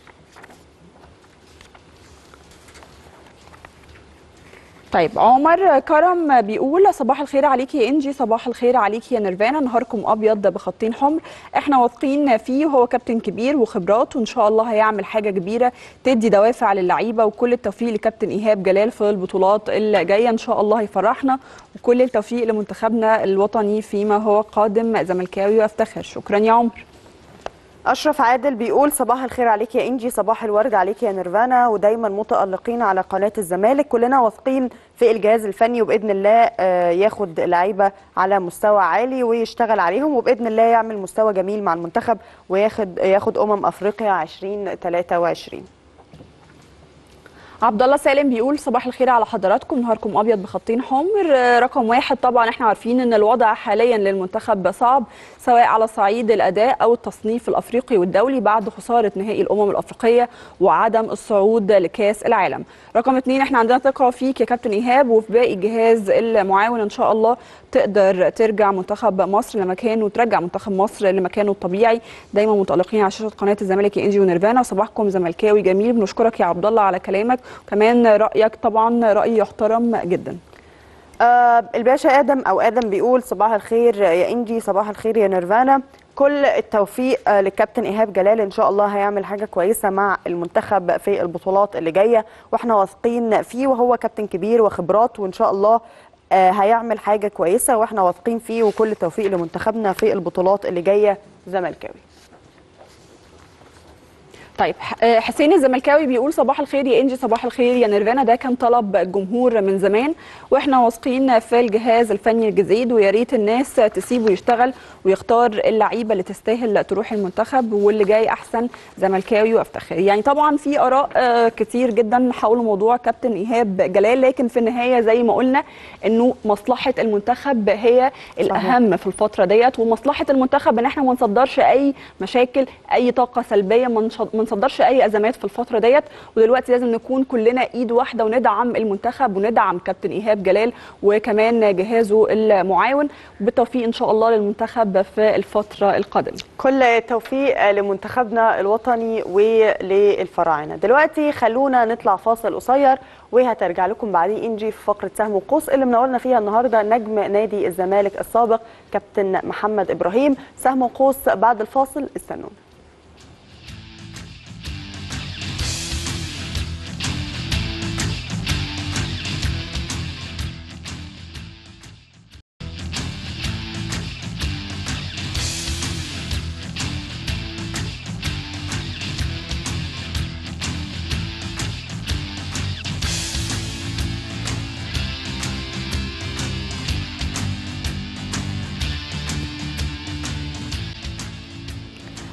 طيب عمر كرم بيقول صباح الخير عليكي يا انجي صباح الخير عليكي يا نيرفانا نهاركم ابيض بخطين حمر احنا واثقين فيه وهو كابتن كبير وخبرات وان شاء الله هيعمل حاجه كبيره تدي دوافع للعيبه وكل التوفيق لكابتن ايهاب جلال في البطولات اللي جايه ان شاء الله هيفرحنا وكل التوفيق لمنتخبنا الوطني فيما هو قادم زملكاوي وافتخر شكرا يا عمر اشرف عادل بيقول صباح الخير عليك يا انجي صباح الورد عليك يا نيرفانا ودايما متالقين على قناه الزمالك كلنا واثقين في الجهاز الفني وباذن الله آه، ياخد لعيبه على مستوى عالي ويشتغل عليهم وباذن الله يعمل مستوى جميل مع المنتخب وياخد ياخد امم افريقيا 2023 عبد الله سالم بيقول صباح الخير على حضراتكم نهاركم ابيض بخطين حمر آه، رقم واحد طبعا احنا عارفين ان الوضع حاليا للمنتخب صعب سواء على صعيد الاداء او التصنيف الافريقي والدولي بعد خساره نهائي الامم الافريقيه وعدم الصعود لكاس العالم رقم اتنين احنا عندنا ثقه فيك يا كابتن ايهاب وفي باقي الجهاز المعاون ان شاء الله تقدر ترجع منتخب مصر لمكانه وترجع منتخب مصر لمكانه الطبيعي دايما متالقين على شاشه قناه الزمالك يا انجي ونيرفانا صباحكم زملكاوي جميل بنشكرك يا عبد الله على كلامك وكمان رايك طبعا راي يحترم جدا آه الباشا ادم او ادم بيقول صباح الخير يا انجي صباح الخير يا نيرفانا كل التوفيق آه للكابتن ايهاب جلال ان شاء الله هيعمل حاجه كويسه مع المنتخب في البطولات اللي جايه واحنا واثقين فيه وهو كابتن كبير وخبرات وان شاء الله آه هيعمل حاجه كويسه واحنا واثقين فيه وكل التوفيق لمنتخبنا في البطولات اللي جايه زملكاوي طيب ح- آه، حسين الزملكاوي بيقول صباح الخير يا انجي صباح الخير يا نيرفانا ده كان طلب الجمهور من زمان واحنا واثقين في الجهاز الفني الجديد ويا ريت الناس تسيبه يشتغل ويختار اللعيبه اللي تستاهل تروح المنتخب واللي جاي احسن زملكاوي وافتخر يعني طبعا في اراء آه، كتير جدا حول موضوع كابتن ايهاب جلال لكن في النهايه زي ما قلنا انه مصلحه المنتخب هي الاهم في الفتره ديت ومصلحه المنتخب ان احنا ما نصدرش اي مشاكل اي طاقه سلبيه ما نش- ما نصدرش اي ازمات في الفتره ديت ودلوقتي لازم نكون كلنا ايد واحده وندعم المنتخب وندعم كابتن ايهاب جلال وكمان جهازه المعاون وبالتوفيق ان شاء الله للمنتخب في الفتره القادمه كل التوفيق لمنتخبنا الوطني وللفراعنه دلوقتي خلونا نطلع فاصل قصير وهترجع لكم بعدين انجي في فقره سهم وقوس اللي منورنا فيها النهارده نجم نادي الزمالك السابق كابتن محمد ابراهيم سهم وقوس بعد الفاصل استنونا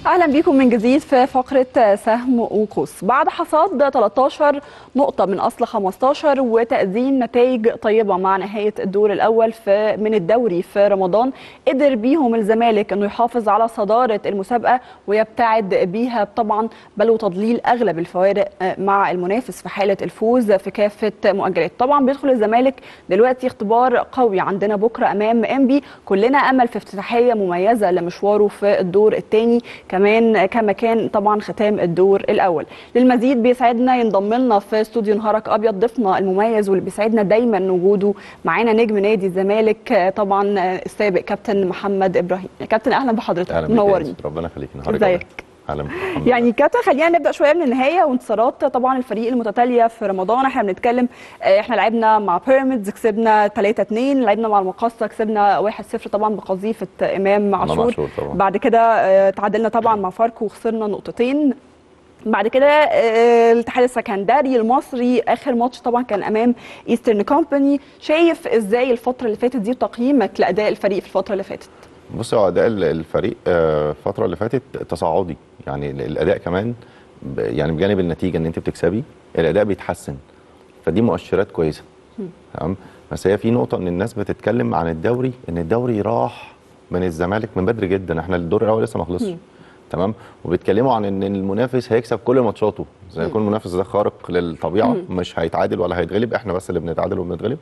اهلا بيكم من جديد في فقره سهم وقوس بعد حصاد 13 نقطه من اصل 15 وتقديم نتائج طيبه مع نهايه الدور الاول في من الدوري في رمضان قدر بيهم الزمالك انه يحافظ على صداره المسابقه ويبتعد بيها طبعا بل وتضليل اغلب الفوارق مع المنافس في حاله الفوز في كافه مؤجلات طبعا بيدخل الزمالك دلوقتي اختبار قوي عندنا بكره امام انبي كلنا امل في افتتاحيه مميزه لمشواره في الدور الثاني كمان كمكان طبعا ختام الدور الاول للمزيد بيسعدنا ينضم لنا في استوديو نهارك ابيض ضيفنا المميز واللي بيسعدنا دايما وجوده معانا نجم نادي الزمالك طبعا السابق كابتن محمد ابراهيم يا كابتن اهلا بحضرتك اهلا بيك يا منورني ياسر، ربنا يخليك نهارك ازيك؟ أبيض. اهلا بك. الحمد يعني لله. كابتن خلينا نبدا شويه من النهايه وانتصارات طبعا الفريق المتتاليه في رمضان احنا بنتكلم آه، احنا لعبنا مع بيراميدز كسبنا 3 2 لعبنا مع المقاصه كسبنا 1 0 طبعا بقذيفه امام عاشور عاشور طبعا. بعد كده آه، تعادلنا طبعا مع فاركو وخسرنا نقطتين بعد كده آه، الاتحاد السكندري المصري اخر ماتش طبعا كان امام ايسترن كومباني شايف ازاي الفتره اللي فاتت دي وتقييمك لاداء الفريق في الفتره اللي فاتت بص هو اداء ال- الفريق آه، الفتره اللي فاتت تصاعدي يعني ال- الاداء كمان ب- يعني بجانب النتيجه ان انت بتكسبي الاداء بيتحسن فدي مؤشرات كويسه تمام بس هي في نقطه ان الناس بتتكلم عن الدوري ان الدوري راح من الزمالك من بدري جدا احنا الدور الاول لسه ما خلصش تمام وبيتكلموا عن ان المنافس هيكسب كل ماتشاته زي ما يكون المنافس ده خارق للطبيعه مش هيتعادل ولا هيتغلب احنا بس اللي بنتعادل وبنتغلب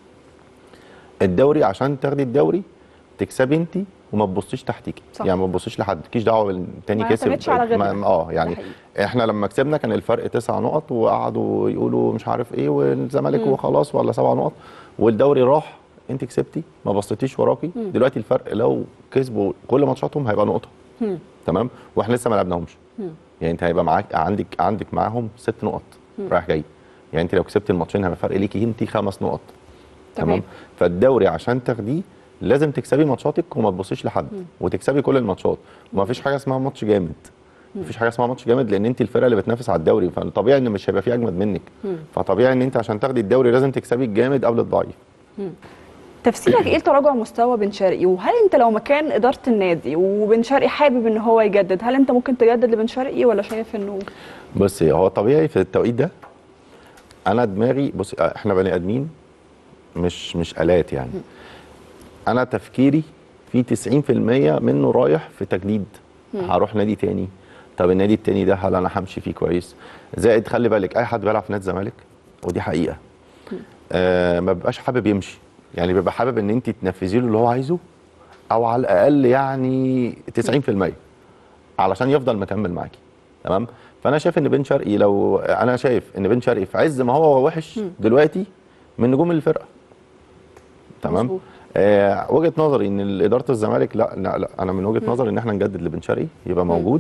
الدوري عشان تاخدي الدوري تكسبي انت وما تبصيش تحتيكي صح. يعني ما تبصيش لحد مالكيش دعوه بالتاني ما كسب يعتمدش على غيرنا. ما- اه ده يعني حقيقي. احنا لما كسبنا كان الفرق تسع نقط وقعدوا يقولوا مش عارف ايه والزمالك وخلاص ولا سبع نقط والدوري راح انت كسبتي ما بصيتيش وراكي دلوقتي الفرق لو كسبوا كل ماتشاتهم هيبقى نقطه تمام واحنا لسه ما لعبناهمش يعني انت هيبقى معاك عندك عندك معاهم ست نقط رايح جاي يعني انت لو كسبت الماتشين هيبقى فرق ليكي انت خمس نقط تمام. تمام فالدوري عشان تاخديه لازم تكسبي ماتشاتك وما تبصيش لحد وتكسبي كل الماتشات وما فيش حاجه اسمها ماتش جامد مفيش حاجه اسمها ماتش جامد لان انت الفرقه اللي بتنافس على الدوري فطبيعي ان مش هيبقى في اجمد منك فطبيعي ان انت عشان تاخدي الدوري لازم تكسبي الجامد قبل الضعيف تفسيرك ايه لتراجع مستوى بن شرقي وهل انت لو مكان اداره النادي وبن شرقي حابب ان هو يجدد هل انت ممكن تجدد لبن شرقي ولا شايف انه بصي هو طبيعي في التوقيت ده انا دماغي بصي احنا بني ادمين مش مش الات يعني انا تفكيري في 90% منه رايح في تجديد هروح نادي تاني طب النادي التاني ده هل انا همشي فيه كويس زائد خلي بالك اي حد بيلعب في نادي الزمالك ودي حقيقه آه ما بيبقاش حابب يمشي يعني بيبقى حابب ان انت تنفذي له اللي هو عايزه او على الاقل يعني 90% علشان يفضل مكمل معاكي تمام فانا شايف ان بن شرقي لو انا شايف ان بن شرقي في عز ما هو وحش دلوقتي من نجوم الفرقه تمام مظبوط. آه وجهه نظري ان اداره الزمالك لا لا لا انا من وجهه نظري ان احنا نجدد لبن شرقي يبقى موجود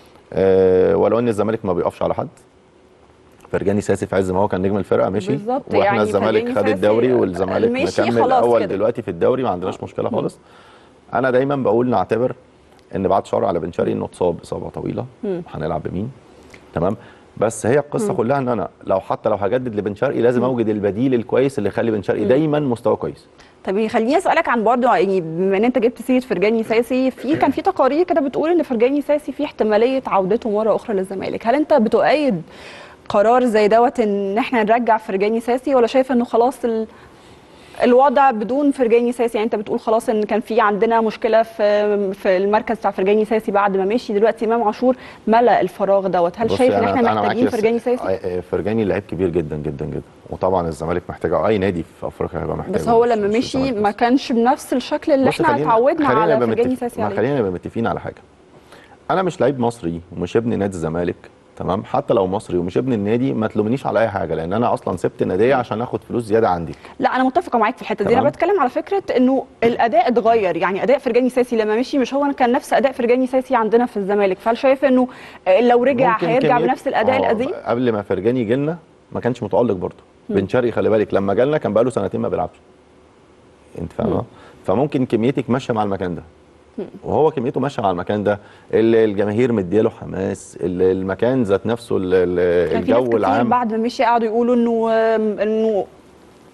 آه ولو ان الزمالك ما بيقفش على حد فرجاني ساسي في عز ما هو كان نجم الفرقه مشي بالظبط، واحنا يعني الزمالك فرجاني خد ساسي الدوري والزمالك مشي مكمل خلاص اول كده. دلوقتي في الدوري ما عندناش مشكله خالص انا دايما بقول نعتبر ان بعد شهر على بن شرقي انه اتصاب اصابه طويله هنلعب بمين تمام بس هي القصه كلها ان انا لو حتى لو هجدد لبن شرقي لازم اوجد البديل الكويس اللي يخلي بن شرقي دايما مستوى كويس طب خليني اسالك عن برضه يعني بما ان انت جبت سيره فرجاني ساسي في كان في تقارير كده بتقول ان فرجاني ساسي في احتماليه عودته مره اخرى للزمالك هل انت بتؤيد قرار زي دوت ان احنا نرجع فرجاني ساسي ولا شايف انه خلاص ال... الوضع بدون فرجاني ساسي يعني انت بتقول خلاص ان كان في عندنا مشكله في في المركز بتاع فرجاني ساسي بعد ما مشي دلوقتي امام عاشور ملا الفراغ دوت هل بصي شايف ان أنا- احنا أنا معاكي محتاجين بس- فرجاني ساسي آه، آه، فرجاني لعيب كبير جدا جدا جدا وطبعا الزمالك محتاجه اي نادي في افريقيا هيبقى محتاجه بس هو مش- لما مش مشي الزمالك ما بس. كانش بنفس الشكل اللي بص احنا خلينا- اتعودنا خلينا على نبقى فرجاني متفق- ساسي ما عليه خلينا نبقى متفقين على حاجه انا مش لعيب مصري ومش ابن نادي الزمالك تمام حتى لو مصري ومش ابن النادي ما تلومنيش على اي حاجه لان انا اصلا سبت ناديه عشان اخد فلوس زياده عندي لا انا متفقه معاك في الحته دي انا تمام. بتكلم على فكره انه الاداء اتغير يعني اداء فرجاني ساسي لما مشي مش هو كان نفس اداء فرجاني ساسي عندنا في الزمالك فهل شايف انه آه، لو رجع ممكن هيرجع كمية- بنفس الاداء آه، القديم قبل ما فرجاني يجي لنا ما كانش متالق برضه بن شرقي خلي بالك لما جالنا كان بقاله سنتين ما بيلعبش انت فاهمه فممكن كميتك ماشيه مع المكان ده وهو كميته ماشيه مع المكان ده ال- الجماهير مدياله حماس ال- المكان ذات نفسه ال- ال- كان في ناس الجو كتير العام بعد ما مشي قعدوا يقولوا انه آم، انه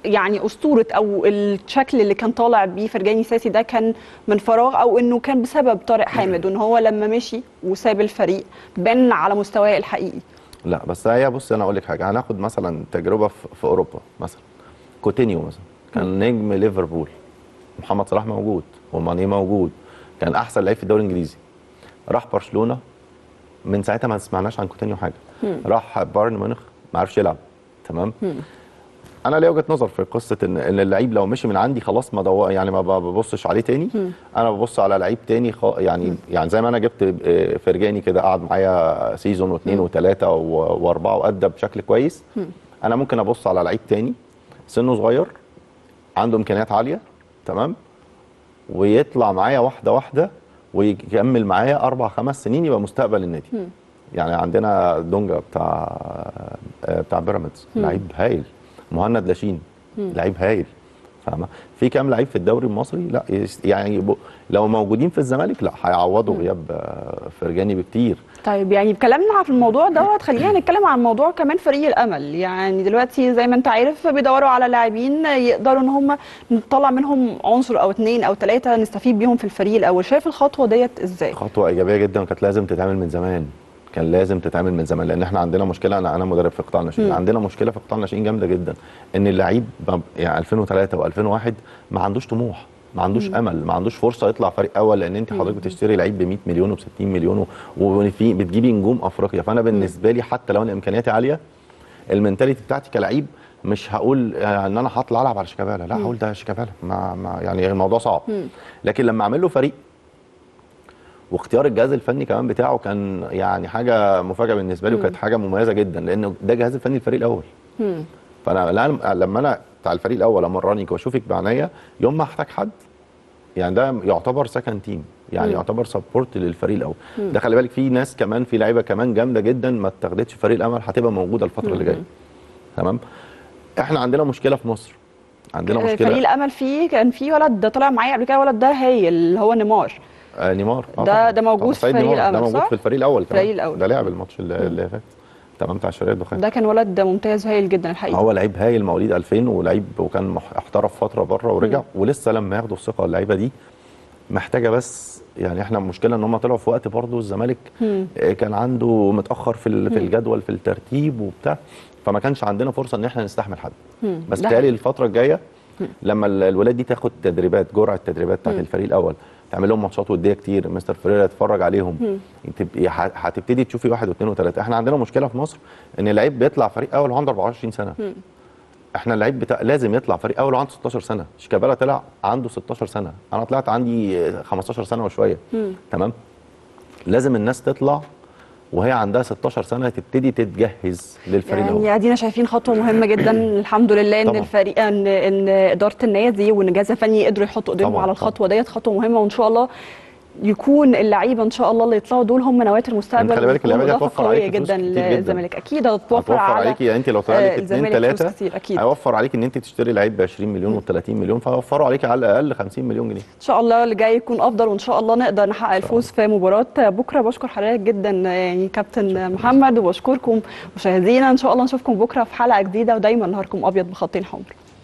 يعني اسطوره او الشكل اللي كان طالع بيه فرجاني ساسي ده كان من فراغ او انه كان بسبب طارق حامد وان هو لما مشي وساب الفريق بان على مستواه الحقيقي لا بس هي بص انا اقول لك حاجه هناخد مثلا تجربه في, في اوروبا مثلا كوتينيو مثلا كان نجم ليفربول محمد صلاح موجود وماني موجود كان احسن لعيب في الدوري الانجليزي راح برشلونه من ساعتها ما سمعناش عن كوتينيو حاجه راح بايرن ميونخ ما عرفش يلعب تمام انا ليا وجهه نظر في قصه ان ان اللعيب لو مشي من عندي خلاص ما دو... يعني ما ببصش عليه تاني انا ببص على لعيب تاني خ... يعني يعني زي ما انا جبت آه، فرجاني كده قعد معايا سيزون واثنين وثلاثه و... واربعه وادى بشكل كويس انا ممكن ابص على لعيب تاني سنه صغير عنده امكانيات عاليه تمام ويطلع معايا واحده واحده ويكمل معايا اربع خمس سنين يبقى مستقبل النادي يعني عندنا دونجا بتاع آه، بتاع بيراميدز لعيب هايل مهند لاشين لعيب هايل فاهمه في كام لعيب في الدوري المصري لا يس- يعني يبقوا- لو موجودين في الزمالك لا هيعوضوا غياب آه، فرجاني بكتير طيب يعني بكلامنا في الموضوع دوت خلينا نتكلم عن موضوع كمان فريق الامل يعني دلوقتي زي ما انت عارف بيدوروا على لاعبين يقدروا ان هم نطلع منهم عنصر او اثنين او ثلاثه نستفيد بيهم في الفريق الاول شايف الخطوه ديت ازاي خطوه ايجابيه جدا وكانت لازم تتعمل من زمان كان لازم تتعمل من زمان لان احنا عندنا مشكله انا انا مدرب في قطاع الناشئين عندنا مشكله في قطاع الناشئين جامده جدا ان اللعيب ب- يعني 2003 و2001 ما عندوش طموح ما عندوش امل ما عندوش فرصه يطلع فريق اول لان انت حضرتك بتشتري لعيب ب 100 مليون وب 60 مليون و- وفي بتجيبي نجوم افريقيا فانا بالنسبه لي حتى لو انا امكانياتي عاليه المنتاليتي بتاعتي كلعيب مش هقول آه، ان انا هطلع العب على شيكابالا لا هقول ده شيكابالا ما, ما يعني الموضوع صعب لكن لما اعمل له فريق واختيار الجهاز الفني كمان بتاعه كان يعني حاجه مفاجاه بالنسبه لي وكانت حاجه مميزه جدا لانه ده جهاز الفني الفريق الاول فانا لا- لما انا بتاع الفريق الاول امرنك واشوفك بعناية يوم ما احتاج حد يعني ده يعتبر سكند تيم يعني يعتبر سبورت للفريق الاول ده خلي بالك في ناس كمان في لعيبه كمان جامده جدا ما اتاخدتش في فريق الامل هتبقى موجوده الفتره اللي جايه تمام احنا عندنا مشكله في مصر عندنا فريق مشكله الامل فيه كان في ولد طلع معايا قبل كده الولد ده هايل اللي هو نيمار آه نيمار آه ده- طبعاً. ده موجود طبعاً. في سيد فريق نيمار. الأمل، ده موجود صح؟ في الفريق الاول كمان الفريق الأول. ده لعب الماتش اللي, اللي فات تمام بتاع الشرقية الدخان ده كان ولد ممتاز هايل جدا الحقيقه هو لعيب هايل مواليد 2000 ولعيب وكان مح- احترف فتره بره ورجع ولسه لما ياخدوا الثقه اللعيبه دي محتاجه بس يعني احنا المشكله ان هم طلعوا في وقت برضه الزمالك آه، كان عنده متاخر في ال- في الجدول في الترتيب وبتاع فما كانش عندنا فرصه ان احنا نستحمل حد بس ده بتهيألي الفتره الجايه لما ال- الولاد دي تاخد تدريبات جرعه تدريبات بتاعت الفريق الاول تعمل لهم ماتشات وديه كتير مستر فريرا يتفرج عليهم تبقي ه- هتبتدي تشوفي واحد واثنين وثلاثه احنا عندنا مشكله في مصر ان اللعيب بيطلع فريق اول وعنده 24 سنه احنا اللعيب بتاع لازم يطلع فريق اول وعنده 16 سنه شيكابالا طلع عنده 16 سنه انا طلعت عندي 15 سنه وشويه تمام لازم الناس تطلع وهي عندها 16 سنه تبتدي تتجهز للفريق الاول يعني ادينا شايفين خطوه مهمه جدا الحمد لله ان طبعاً. الفريق ان ان اداره النادي وان الجهاز الفني قدروا يحطوا ايديهم طبعاً، على طبعاً. الخطوه ديت خطوه مهمه وان شاء الله يكون اللعيبه ان شاء الله اللي يطلعوا دول هم نواه المستقبل خلي بالك ويكونوا اللعيبة دي إضافة هتوفر قويه عليكي فلوس جدا كتير جدا. للزمالك اكيد هتوفر هتوفر على عليكي يعني انت لو طلع آه، لك اثنين الزمالك فلوس ثلاثه كتير اكيد هيوفر عليك ان انت تشتري لعيب ب 20 مليون و30 مليون فهيوفروا عليك على الاقل 50 مليون جنيه ان شاء الله اللي جاي يكون افضل وان شاء الله نقدر نحقق الفوز في مباراه بكره بشكر حضرتك جدا يعني كابتن محمد وبشكركم مشاهدينا ان شاء الله نشوفكم بكره في حلقه جديده ودايما نهاركم ابيض بخطين حمر